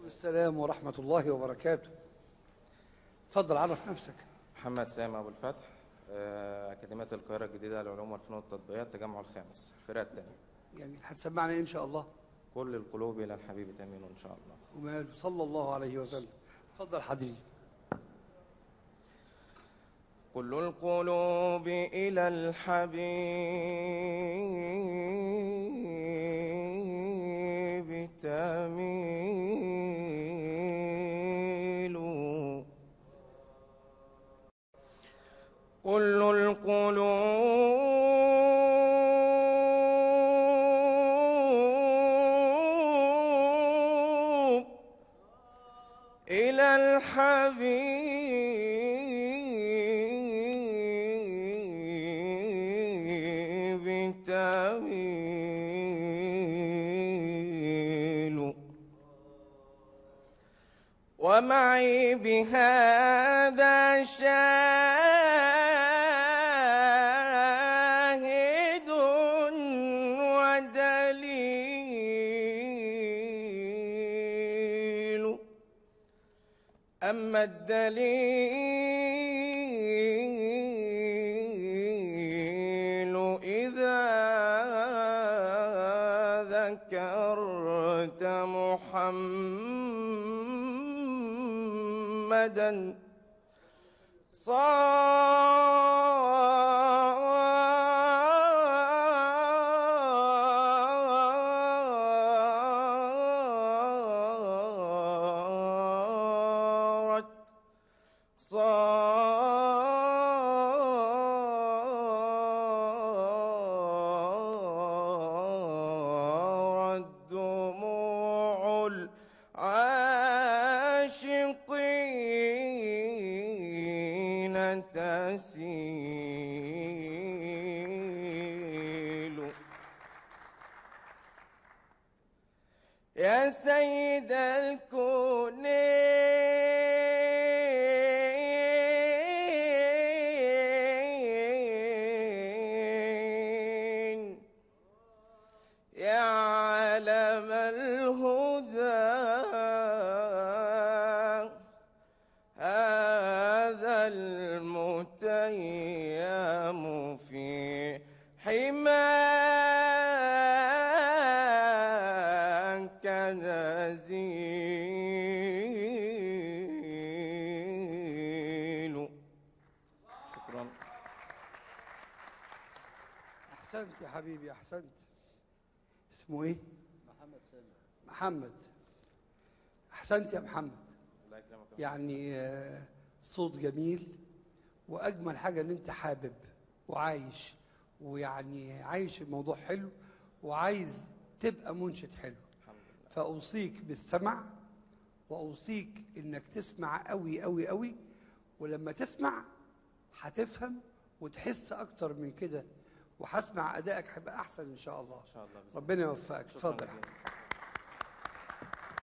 السلام ورحمة الله وبركاته اتفضل عرف نفسك محمد سامي ابو الفتح آه، اكاديميه القاهره الجديده للعلوم والفنون والتطبيقات التجمع الخامس الفرقه الثانيه جميل هتسمعنا إيه ان شاء الله كل القلوب الى الحبيب تميل ان شاء الله وماله صلى الله عليه وسلم اتفضل حضري كل القلوب إلى الحبيب تميل كل القلوب إلى الحبيب تميل ومعي بهذا شاهد ودليل أما الدليل إذا ذكرت محمدا صارت صارت دموع العاشقين تسيل يا سيد الكونين يا علم الهدى هذا المتيم في حماك نزيل شكرا احسنت يا حبيبي احسنت اسمه ايه محمد سامي محمد احسنت يا محمد الله يكرمك يعني آه، صوت جميل واجمل حاجه ان انت حابب وعايش ويعني عايش الموضوع حلو وعايز تبقى منشد حلو فاوصيك بالسمع واوصيك انك تسمع قوي قوي قوي ولما تسمع هتفهم وتحس اكتر من كده وهسمع ادائك هيبقى احسن ان شاء الله ان شاء الله بإذن ربنا يوفقك شكراً اتفضل يا جزيلاً. حبيبي